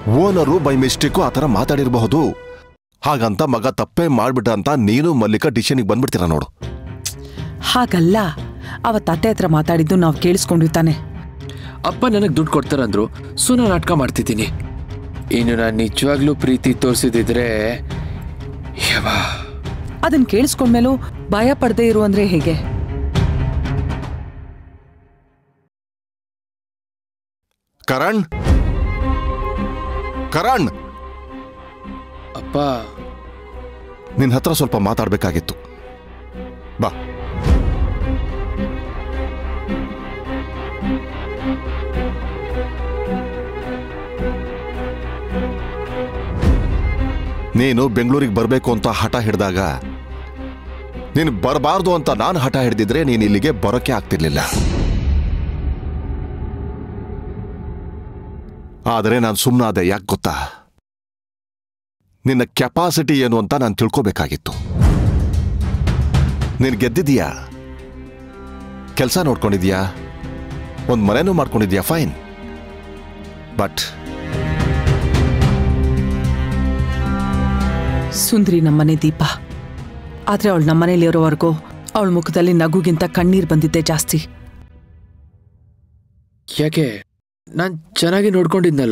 owner by mistake ಆ ಥರ ಮಾತಾಡಿರಬಹುದು ಹಾಗಂತ ಮಗ ತಪ್ಪೇ ಮಾಡ್ಬಿಟ್ಟ ಅಂತ ನೀನು ಮಲ್ಲಿಕ ಡಿಸಿಷನ್ಗೆ ಬಂದ್ಬಿಡ್ತೀರ ನೋಡು ಹಾಗಲ್ಲ ಅವತ್ತು ಅತ್ತೆ ಹತ್ರ ಮಾತಾಡಿದ್ದು ನಾವು ಕೇಳಿಸ್ಕೊಂಡಿರ್ತಾನೆ ಅಪ್ಪ ನನಗೆ ದುಡ್ಡು ಕೊಡ್ತಾರಂದ್ರು ಸೊ ನಾನು ನಾಟಕ ಮಾಡ್ತಿದ್ದೀನಿ ಇನ್ನು ನಾನು ನಿಜವಾಗ್ಲೂ ಪ್ರೀತಿ ತೋರಿಸಿದಿದ್ರೆ ಯವಾ ಅದನ್ನ ಕೇಳಿಸ್ಕೊಂಡ್ಮೇಲೂ ಭಯ ಪಡದೆ ಇರು ಅಂದ್ರೆ ಹೇಗೆ ಕರಣ್ ಕರಣ್ ಅಪ್ಪ ನಿನ್ನ ಹತ್ರ ಸ್ವಲ್ಪ ಮಾತಾಡ್ಬೇಕಾಗಿತ್ತು ಬಾ ನೀನು ಬೆಂಗಳೂರಿಗೆ ಬರಬೇಕು ಅಂತ ಹಠ ಹಿಡಿದಾಗ ನೀನು ಬರಬಾರ್ದು ಅಂತ ನಾನು ಹಠ ಹಿಡಿದಿದ್ರೆ ನೀನು ಇಲ್ಲಿಗೆ ಬರೋಕೆ ಆಗ್ತಿರ್ಲಿಲ್ಲ ಆದರೆ ನಾನು ಸುಮ್ಮನಾದೆ ಯಾಕೆ ಗೊತ್ತಾ ನಿನ್ನ ಕೆಪಾಸಿಟಿ ಏನು ಅಂತ ನಾನು ತಿಳ್ಕೋಬೇಕಾಗಿತ್ತು ನೀನು ಗೆದ್ದಿದೀಯಾ ಕೆಲಸ ನೋಡ್ಕೊಂಡಿದ್ಯಾ ಒಂದು ಮನೆನೂ ಮಾಡ್ಕೊಂಡಿದ್ಯಾ ಫೈನ್ ಬಟ್ ಸುಂದ್ರಿ ನಮ್ಮನೆ ದೀಪ ಆದ್ರೆ ಅವಳು ನಮ್ಮನೇಲಿ ಇರೋವರೆಗೂ ಅವಳ ಮುಖದಲ್ಲಿ ನಗುಗಿಂತ ಕಣ್ಣೀರ್ ಬಂದಿದ್ದೆ ಜಾಸ್ತಿ ಯಾಕೆ ನಾನು ಚೆನ್ನಾಗಿ ನೋಡ್ಕೊಂಡಿದ್ನಲ್ಲ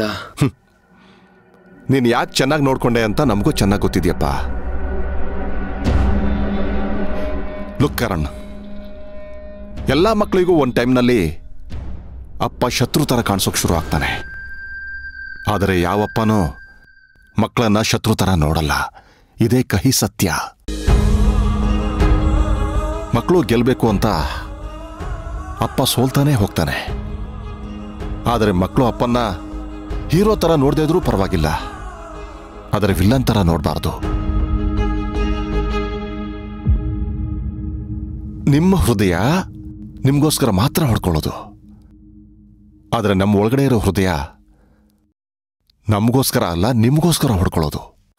ನೀನು ಯಾಕೆ ಚೆನ್ನಾಗಿ ನೋಡ್ಕೊಂಡೆ ಅಂತ ನಮಗೂ ಚೆನ್ನಾಗಿ ಗೊತ್ತಿದ್ಯಪ್ಪ ಲುಕ್ ಕರಣ್ ಎಲ್ಲ ಮಕ್ಕಳಿಗೂ ಒಂದು ಟೈಮ್ನಲ್ಲಿ ಅಪ್ಪ ಶತ್ರು ಥರ ಕಾಣಿಸೋಕೆ ಶುರು ಆಗ್ತಾನೆ ಆದರೆ ಯಾವಪ್ಪನೂ ಮಕ್ಕಳನ್ನ ಶತ್ರು ಥರ ನೋಡಲ್ಲ ಇದೇ ಕಹಿ ಸತ್ಯ ಮಕ್ಕಳು ಗೆಲ್ಲಬೇಕು ಅಂತ ಅಪ್ಪ ಸೋಲ್ತಾನೆ ಹೋಗ್ತಾನೆ ಆದರೆ ಮಕ್ಕಳು ಅಪ್ಪನ್ನ ಹೀರೋ ಥರ ನೋಡದೇ ಇದ್ರೂ ಪರವಾಗಿಲ್ಲ ಆದರೆ ವಿಲ್ಲನ್ ಥರ ನೋಡಬಾರ್ದು ನಿಮ್ಮ ಹೃದಯ ನಿಮಗೋಸ್ಕರ ಮಾತ್ರ ಹೊಡ್ಕೊಳ್ಳೋದು ಆದರೆ ನಮ್ಮ ಒಳಗಡೆ ಇರೋ ಹೃದಯ ನಮಗೋಸ್ಕರ ಅಲ್ಲ ನಿಮಗೋಸ್ಕರ ಹೊಡ್ಕೊಳ್ಳೋದು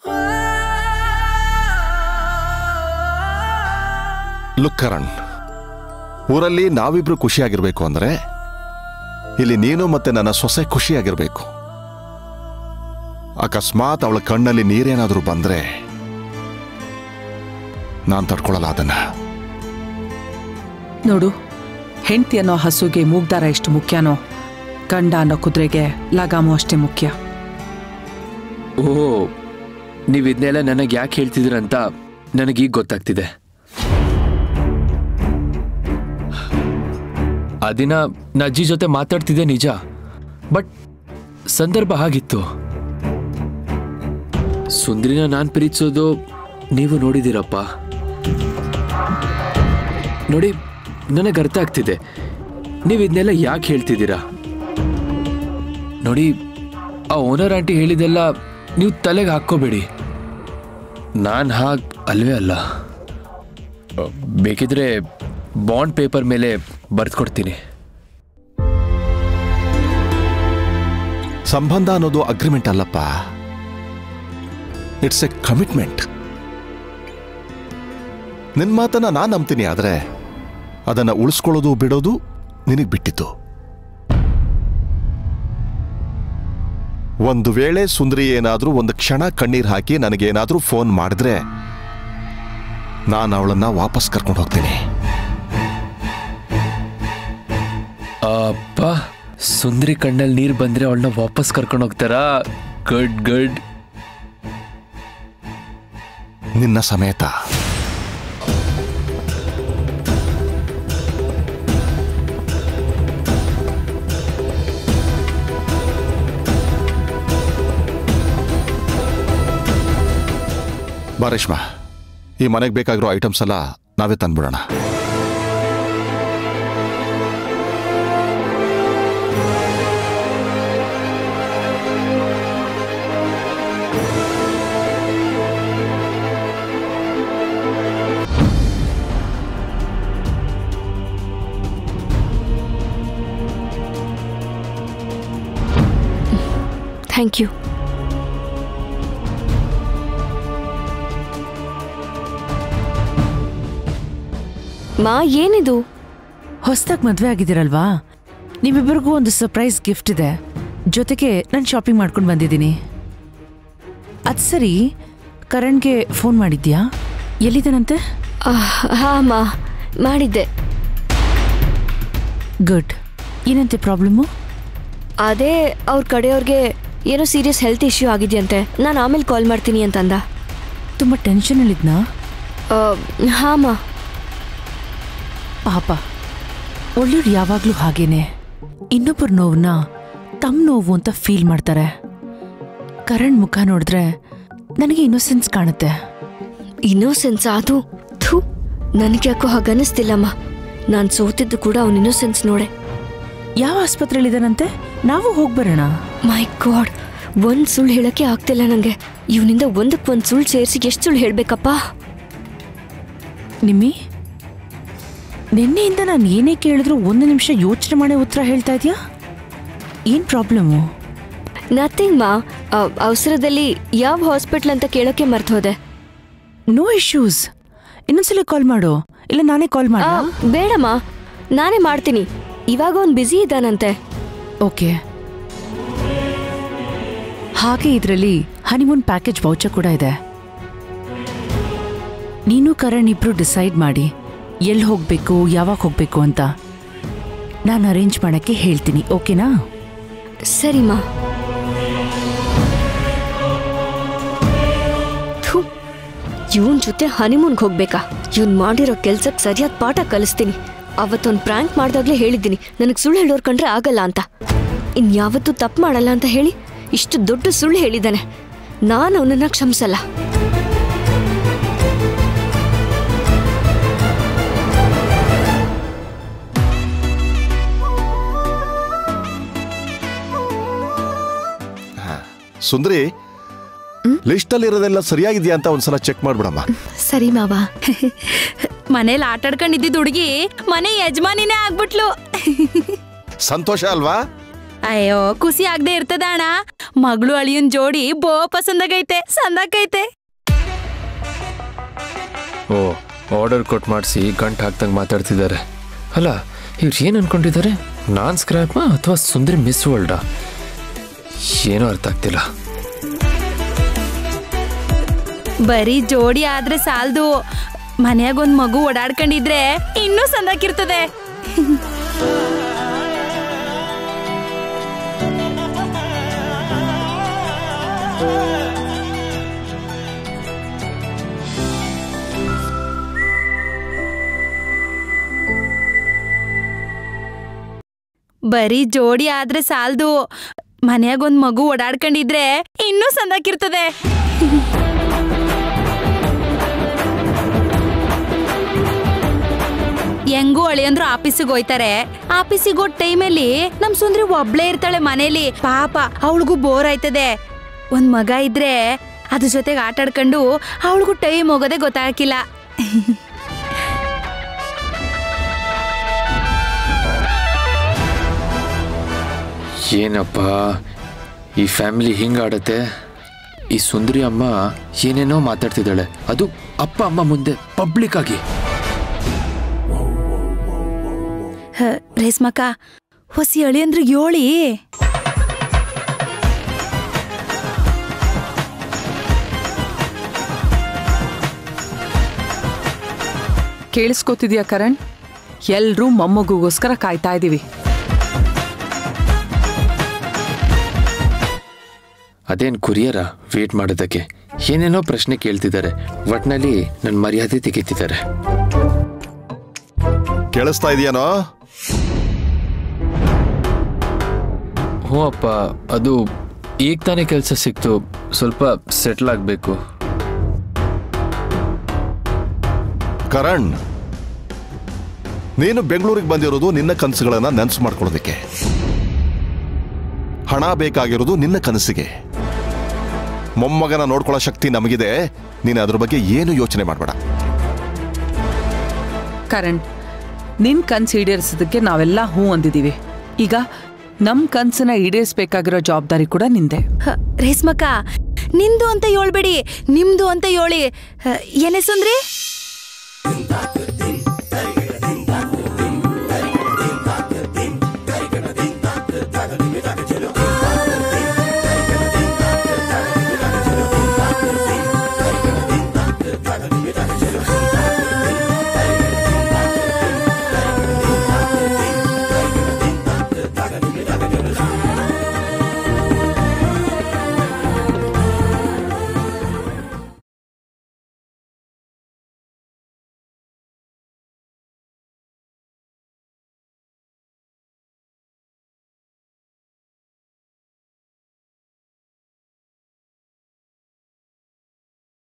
ಲುಕ್ ಕರಣ್ ಊರಲ್ಲಿ ನಾವಿಬ್ರು ಖುಷಿಯಾಗಿರ್ಬೇಕು ಅಂದ್ರೆ ಇಲ್ಲಿ ನೀನು ಮತ್ತೆ ನನ್ನ ಸೊಸೆ ಖುಷಿಯಾಗಿರ್ಬೇಕು ಅಕಸ್ಮಾತ್ ಅವಳ ಕಣ್ಣಲ್ಲಿ ನೀರೇನಾದ್ರೂ ಬಂದ್ರೆ ನಾನು ತಡ್ಕೊಳ್ಳಲ್ಲ ಅದನ್ನ ನೋಡು ಹೆಂಡತಿ ಅನ್ನೋ ಹಸುಗೆ ಮೂಗ್ದಾರ ಎಷ್ಟು ಮುಖ್ಯನೋ ಗಂಡ ಅನ್ನೋ ಕುದುರೆಗೆ ಲಗಾಮು ಅಷ್ಟೇ ಮುಖ್ಯ ಓ ನೀವು ಇದನ್ನೆಲ್ಲ ನನಗೆ ಯಾಕೆ ಹೇಳ್ತಿದ್ದೀರಂತ ನನಗೀಗ ಗೊತ್ತಾಗ್ತಿದೆ ಆ ದಿನ ನಾ ಅಜ್ಜಿ ಜೊತೆ ಮಾತಾಡ್ತಿದ್ದೆ ನಿಜ ಬಟ್ ಸಂದರ್ಭ ಹಾಗಿತ್ತು ಸುಂದ್ರಿನ ನಾನು ಪ್ರೀತಿಸೋದು ನೀವು ನೋಡಿದ್ದೀರಪ್ಪ ನೋಡಿ ನನಗೆ ಅರ್ಥ ಆಗ್ತಿದೆ ನೀವು ಇದನ್ನೆಲ್ಲ ಯಾಕೆ ಹೇಳ್ತಿದ್ದೀರಾ ನೋಡಿ ಆ ಓನರ್ ಆಂಟಿ ಹೇಳಿದೆಲ್ಲ ನೀವು ತಲೆಗೆ ಹಾಕ್ಕೋಬೇಡಿ ನಾನು ಹಾಗೆ ಅಲ್ವೇ ಅಲ್ಲ ಅ, ಬೇಕಿದ್ರೆ ಬಾಂಡ್ ಪೇಪರ್ ಮೇಲೆ ಬರ್ದ್ಕೊಡ್ತೀನಿ ಸಂಬಂಧ ಅನ್ನೋದು ಅಗ್ರಿಮೆಂಟ್ ಅಲ್ಲಪ್ಪ ಇಟ್ಸ್ ಎ ಕಮಿಟ್ಮೆಂಟ್ ನಿನ್ನ ಮಾತನ್ನ ನಾನು ನಂಬ್ತೀನಿ ಆದರೆ ಅದನ್ನು ಉಳಿಸ್ಕೊಳ್ಳೋದು ಬಿಡೋದು ನಿನಗೆ ಬಿಟ್ಟಿತ್ತು ಒಂದು ವೇಳೆ ಸುಂದರಿ ಏನಾದರೂ ಒಂದು ಕ್ಷಣ ಕಣ್ಣೀರು ಹಾಕಿ ನನಗೇನಾದರೂ ಫೋನ್ ಮಾಡಿದ್ರೆ ನಾನು ಅವಳನ್ನ ವಾಪಸ್ ಕರ್ಕೊಂಡು ಹೋಗ್ತೀನಿ ಅಪ್ಪ ಸುಂದರಿ ಕಣ್ಣಲ್ಲಿ ನೀರು ಬಂದ್ರೆ ಅವಳನ್ನ ವಾಪಸ್ ಕರ್ಕೊಂಡು ಹೋಗ್ತಾರಾ ಗುಡ್ ಗುಡ್ ನಿನ್ನ ಸಮೇತ ಬಾ ರೇಷ್ಮಾ ಈ ಮನೆಗೆ ಬೇಕಾಗಿರೋ ಐಟಮ್ಸ್ ಎಲ್ಲ ನಾವೇ ತಂದ್ಬಿಡೋಣ ಥ್ಯಾಂಕ್ ಯು ಮಾ ಏನಿದು ಹೊಸ್ದಾಗ್ ಮದ್ವೆ ಆಗಿದ್ದೀರಲ್ವಾ ನಿಮ್ಮಿಬ್ಬರಿಗೂ ಒಂದು ಸರ್ಪ್ರೈಸ್ ಗಿಫ್ಟ್ ಇದೆ ಜೊತೆಗೆ ನಾನು ಶಾಪಿಂಗ್ ಮಾಡ್ಕೊಂಡು ಬಂದಿದ್ದೀನಿ ಅದು ಸರಿ ಕರಣ್ಗೆ ಫೋನ್ ಮಾಡಿದ್ಯಾ ಎಲ್ಲಿದ್ದಾನಂತೆ ಹಾ ಅಮ್ಮ ಮಾಡಿದ್ದೆ ಗುಡ್ ಏನಂತೆ ಪ್ರಾಬ್ಲಮ್ಮು ಅದೇ ಅವ್ರ ಕಡೆಯವ್ರಿಗೆ ಏನೋ ಸೀರಿಯಸ್ ಹೆಲ್ತ್ ಇಶ್ಯೂ ಆಗಿದೆಯಂತೆ ನಾನು ಆಮೇಲೆ ಕಾಲ್ ಮಾಡ್ತೀನಿ ಅಂತಂದ ತುಂಬ ಟೆನ್ಷನಲ್ಲಿದ್ನಾ ಆ, ಹಾ ಅಮ್ಮ ಪಾಪ ಒಳ್ಳೆಯವ್ರು ಯಾವಾಗಲೂ ಹಾಗೇನೆ ಇನ್ನೊಬ್ಬರ ನೋವನ್ನ ತಮ್ಮ ನೋವು ಅಂತ ಫೀಲ್ ಮಾಡ್ತಾರೆ ಕರಣ್ ಮುಖ ನೋಡಿದ್ರೆ ನನಗೆ ಇನ್ನೋಸೆನ್ಸ್ ಕಾಣುತ್ತೆ ಇನ್ನೋಸೆನ್ಸ್ ಅದು ಥೂ ನನಗೆ ಯಾಕೋ ಹಾಗನ್ನಿಸ್ತಿಲ್ಲಮ್ಮ ನಾನು ಸೋತಿದ್ದು ಕೂಡ ಅವನ ಇನ್ನೋಸೆನ್ಸ್ ನೋಡೆ ಯಾವ ಆಸ್ಪತ್ರೆಯಲ್ಲಿದ್ದಾನಂತೆ ನಾವು ಹೋಗ್ಬರೋಣ ಮೈ ಗಾಡ್ ಒಂದ್ ಸುಳ್ಳು ಹೇಳಕ್ಕೆ ಆಗ್ತಿಲ್ಲ ನಂಗೆ ಇವನಿಂದ ಒಂದಕ್ಕೆ ಒಂದ್ ಸುಳ್ಳು ಸೇರಿಸಿ ಎಷ್ಟು ಸುಳ್ಳು ಹೇಳ್ಬೇಕಪ್ಪ ನಿಮ್ಮಿ ನಿನ್ನೆಯಿಂದ ನಾನು ಏನೇ ಕೇಳಿದ್ರು ಒಂದು ನಿಮಿಷ ಯೋಚನೆ ಮಾಡೇ ಉತ್ತರ ಹೇಳ್ತಾ ಇದೆಯಾ ಏನು ಪ್ರಾಬ್ಲಮ್ಮು ನಥಿಂಗ್ ಮಾ ಆ, ಅವಸರದಲ್ಲಿ ಯಾವ ಹಾಸ್ಪಿಟ್ಲ್ ಅಂತ ಕೇಳೋಕೆ ಮರ್ತು ಹೋದೆ ನೋ ಇಶ್ಯೂಸ್ ಇನ್ನೊಂದ್ಸಲ ಕಾಲ್ ಮಾಡು ಇಲ್ಲ ನಾನೇ ಕಾಲ್ ಆ, ಮಾಡ ಬೇಡಮ್ಮ ನಾನೇ ಮಾಡ್ತೀನಿ ಇವಾಗ ಅವ್ನು ಬ್ಯುಸಿ ಇದ್ದಾನಂತೆ ಓಕೆ ಹಾಗೆ ಇದರಲ್ಲಿ ಹನಿಮೂನ್ ಪ್ಯಾಕೇಜ್ ವೌಚರ್ ಕೂಡ ಇದೆ ನೀನು ಕರಣ್ ಇಬ್ರು ಡಿಸೈಡ್ ಮಾಡಿ ಎಲ್ಲಿ ಹೋಗ್ಬೇಕು ಯಾವಾಗ ಹೋಗ್ಬೇಕು ಅಂತ ನಾನು ಅರೇಂಜ್ ಮಾಡಕ್ಕೆ ಹೇಳ್ತೀನಿ ಓಕೆನಾ ಸರಿಮಾ ಇವನ್ ಜೊತೆ ಹನಿಮೂನ್ಗೆ ಹೋಗ್ಬೇಕಾ ಇವನ್ ಮಾಡಿರೋ ಕೆಲ್ಸಕ್ಕೆ ಸರಿಯಾದ ಪಾಠ ಕಲಿಸ್ತೀನಿ ಅವತ್ತೊಂದು ಪ್ರ್ಯಾಂಕ್ ಮಾಡ್ದಾಗ್ಲೇ ಹೇಳಿದ್ದೀನಿ ನನಗೆ ಸುಳ್ಳು ಹೇಳೋರ್ ಕಂಡ್ರೆ ಆಗಲ್ಲ ಅಂತ ಇನ್ಯಾವತ್ತೂ ತಪ್ಪು ಮಾಡಲ್ಲ ಅಂತ ಹೇಳಿ ಇಷ್ಟು ದೊಡ್ಡ ಸುಳ್ಳು ಹೇಳಿದ್ದಾನೆ ನಾನು ಅವನನ್ನ ಕ್ಷಮಿಸಲ್ಲ ಸುಂದ್ರಿ ಲಿಸ್ಟಲ್ಲಿ ಇರೋದೆಲ್ಲ ಸರಿಯಾಗಿದೆಯಾ ಅಂತ ಒಂದ್ಸಲ ಚೆಕ್ ಮಾಡ್ಬಿಡಮ್ಮ ಸರಿ ಮಾವ ಮನೇಲಿ ಆಟಾಡ್ಕೊಂಡಿದ್ದಿದ್ ಹುಡುಗಿ ಮನೆ ಯಜಮಾನಿನೇ ಆಗ್ಬಿಟ್ಲು ಸಂತೋಷ ಅಲ್ವಾ ಅಯ್ಯೋ ಖುಷಿ ಆಗದೆ ಇರ್ತದ ಅಣ್ಣ ಮಗಳು ಅಳಿಯನ್ ಜೋಡಿ ಬೋ ಪಸಂದಾಗೈತೆ ಸಂದಾಕೈತೆ ಓ ಆರ್ಡರ್ ಕೊಟ್ಟು ಮಾಡಿಸಿ ಗಂಟು ಹಾಕ್ದಂಗೆ ಮಾತಾಡ್ತಿದ್ದಾರೆ ಅಲ್ಲ ಇವ್ರು ಏನು ಅನ್ಕೊಂಡಿದ್ದಾರೆ ನಾನ್ ಸ್ಕ್ರ್ಯಾಪಾ ಅಥವಾ ಸುಂದರಿ ಮಿಸ್ ವರ್ಲ್ಡಾ ಏನೂ ಅರ್ಥ ಆಗ್ತಿಲ್ಲ ಬರೀ ಜೋಡಿ ಆದ್ರೆ ಸಾಲ್ದು ಮನ್ಯಾಗ ಒಂದ್ ಮಗು ಓಡಾಡ್ಕೊಂಡಿದ್ರೆ ಇನ್ನೂ ಸಂದಾಕಿರ್ತದೆ ಬರೀ ಜೋಡಿ ಆದ್ರೆ ಸಾಲ್ದು ಮನ್ಯಾಗ ಒಂದ್ ಮಗು ಓಡಾಡ್ಕೊಂಡಿದ್ರೆ ಇನ್ನೂ ಸಂದಾಕಿರ್ತದೆ ಹೆಂಗೂ ಅಳಿಯಂದ್ರು ಆಫೀಸಿಗೆ ಹೋಯ್ತಾರೆ ಆಫೀಸಿಗೆ ಹೋದ ಟೈಮಲ್ಲಿ ನಮ್ ಸುಂದ್ರಿ ಒಬ್ಳೇ ಇರ್ತಾಳೆ ಮನೇಲಿ ಪಾಪ ಅವಳಿಗೂ ಬೋರ್ ಆಯ್ತದೆ ಒಂದ್ ಮಗ ಇದ್ರೆ ಅದ್ರ ಜೊತೆಗೆ ಆಟ ಆಡ್ಕೊಂಡು ಅವಳಿಗೂ ಟೈಮ್ ಹೋಗೋದೇ ಗೊತ್ತಾಗಿಲ್ಲ ಏನಪ್ಪ ಈ ಫ್ಯಾಮಿಲಿ ಹಿಂಗೆ ಆಡತ್ತೆ ಈ ಸುಂದರಿ ಅಮ್ಮ ಏನೇನೋ ಮಾತಾಡ್ತಿದ್ದಾಳೆ ಅದು ಅಪ್ಪ ಅಮ್ಮ ಮುಂದೆ ಪಬ್ಲಿಕ್ ಆಗಿ ಹ, ರೇಸ್ಮಕ್ಕ ಹೊಸಿ ಅಳಿಯಂದ್ರು ಯೋಳಿ ಕೇಳಿಸ್ಕೊತಿದ್ಯಾ ಕರಣ್ ಎಲ್ರೂ ಮೊಮ್ಮಗುಗೋಸ್ಕರ ಕಾಯ್ತಾ ಇದೀವಿ ಅದೇನ್ ಕುರಿಯರ ವೇಟ್ ಮಾಡೋದಕ್ಕೆ ಏನೇನೋ ಪ್ರಶ್ನೆ ಕೇಳ್ತಿದ್ದಾರೆ ಒಟ್ನಲ್ಲಿ ನನ್ನ ಮರ್ಯಾದೆ ತೆಗಿತಿದ್ದಾರೆ ಕೇಳಿಸ್ತಾ ಇದೆಯಾನೋ ಹ್ಞೂ ಅಪ್ಪ ಅದು ಈಗ ತಾನೇ ಕೆಲಸ ಸಿಕ್ತು ಸ್ವಲ್ಪ ಸೆಟ್ಲ್ ಆಗಬೇಕು ಕರಣ್ ನೀನು ಬೆಂಗಳೂರಿಗೆ ಬಂದಿರೋದು ನಿನ್ನ ಕನಸುಗಳನ್ನ ನೆನಸು ಮಾಡ್ಕೊಳ್ಳೋದಕ್ಕೆ ಹಣ ಬೇಕಾಗಿರೋದು ನಿನ್ನ ಕನಸಿಗೆ ಮೊಮ್ಮಗನ ನೋಡ್ಕೊಳ್ಳೋ ಶಕ್ತಿ ನಮಗಿದೆ ನೀನು ಅದ್ರ ಬಗ್ಗೆ ಏನು ಯೋಚನೆ ಮಾಡಬೇಡ ಕರಣ್ ನಿನ್ ಕನ್ಸು ಈಡೇರಿಸೋದಕ್ಕೆ ನಾವೆಲ್ಲ ಹೂ ಅಂದಿದೀವಿ ಈಗ ನಮ್ ಕನ್ಸನ್ನ ಈಡೇರಿಸ್ಬೇಕಾಗಿರೋ ಜವಾಬ್ದಾರಿ ಕೂಡ ನಿಂದೆ ಹ, ರೇಸ್ಮಕ್ಕ ನಿಂದು ಅಂತ ಹೇಳ್ಬೇಡಿ ನಿಮ್ದು ಅಂತ ಹೇಳಿ ಹ, ಎಲೆ ಸುಂದ್ರಿ